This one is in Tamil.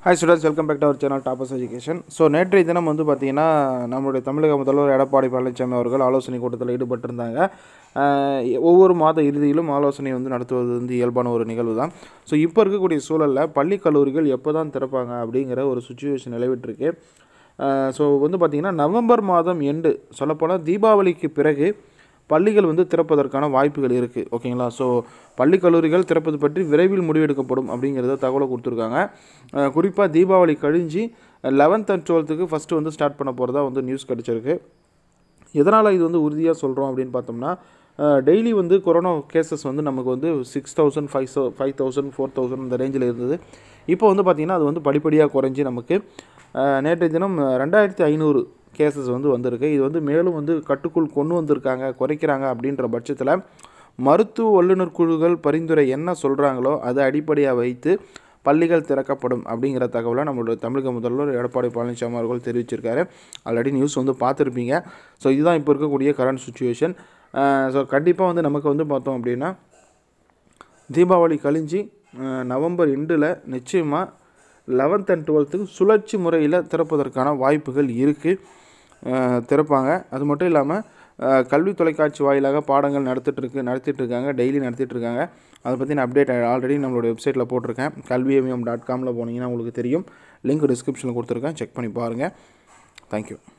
hi students welcome back to our channel toppers education so நேற்றைய தினம் வந்து பார்த்திங்கன்னா நம்மளுடைய தமிழக முதல்வர் எடப்பாடி பழனிசாமி அவர்கள் ஆலோசனை கூட்டத்தில் ஈடுபட்டிருந்தாங்க அஹ் ஒவ்வொரு மாத இறுதியிலும் ஆலோசனை வந்து நடத்துவது வந்து இயல்பான ஒரு நிகழ்வு தான் ஸோ இப்போ இருக்கக்கூடிய சூழலில் பள்ளி கல்லூரிகள் எப்போ தான் திறப்பாங்க அப்படிங்கிற ஒரு சுச்சுவேஷன் நிலவிட்டிருக்கு ஸோ வந்து பார்த்திங்கன்னா நவம்பர் மாதம் எண்டு சொல்லப்போனால் தீபாவளிக்கு பிறகு பள்ளிகள் வந்து திறப்பதற்கான வாய்ப்புகள் இருக்குது ஓகேங்களா ஸோ பள்ளி கல்லூரிகள் திறப்பது பற்றி விரைவில் முடிவெடுக்கப்படும் அப்படிங்கிறத தகவலை கொடுத்துருக்காங்க குறிப்பாக தீபாவளி கழிஞ்சு லெவன்த் அண்ட் டுவெல்த்துக்கு ஃபஸ்ட்டு வந்து ஸ்டார்ட் பண்ண போகிறதா வந்து நியூஸ் கிடச்சிருக்கு எதனால் இது வந்து உறுதியாக சொல்கிறோம் அப்படின்னு பார்த்தோம்னா டெய்லி வந்து கொரோனா கேசஸ் வந்து நமக்கு வந்து six thousand five five thousand four thousand இந்த ரேஞ்சில் இருந்தது இப்போ வந்து பார்த்திங்கன்னா அது வந்து படிப்படியாக குறைஞ்சி நமக்கு அஹ், நேற்றைய தினம் ரெண்டாயிரத்தி ஐநூறு கேசஸ் வந்து வந்திருக்கு இது வந்து மேலும் வந்து கட்டுக்குள் கொண்டு வந்திருக்காங்க குறைக்கிறாங்க அப்படின்ற பட்சத்தில் மருத்துவ வல்லுநர் குழுக்கள் பரிந்துரை என்ன சொல்கிறாங்களோ அதை அடிப்படையாக வைத்து பள்ளிகள் திறக்கப்படும் அப்படிங்கிற தகவலை நம்மளோட தமிழக முதல்வர் எடப்பாடி பழனிசாமி அவர்கள் தெரிவிச்சிருக்காரு ஆல்ரெடி நியூஸ் வந்து பார்த்துருப்பீங்க ஸோ இதுதான் இப்போ இருக்கக்கூடிய கரண்ட் சுச்சுவேஷன் ஸோ கண்டிப்பாக வந்து நமக்கு வந்து பார்த்தோம் அப்படின்னா தீபாவளி கழிஞ்சு அஹ், நவம்பர் எண்டில் நிச்சயமாக லெவன்த் அண்ட் டுவெல்த்துக்கு சுழற்சி முறையில் திறப்பதற்கான வாய்ப்புகள் இருக்குது திறப்பாங்க அது மட்டும் இல்லாமல் கல்வி தொலைக்காட்சி வாயிலாக பாடங்கள் நடத்திட்டு இருக்கு நடத்திட்டு இருக்காங்க டெய்லி நடத்திட்டு இருக்காங்க அதை பற்றின அப்டேட் ஆல்ரெடி நம்மளோட வெப்சைட்டில் போட்டிருக்கேன் கல்வியமியம் டாட் காமில் போனீங்கன்னா உங்களுக்கு தெரியும் லிங்க் டிஸ்கிரிப்ஷனில் கொடுத்துருக்கேன் செக் பண்ணி பாருங்கள் தேங்க்யூ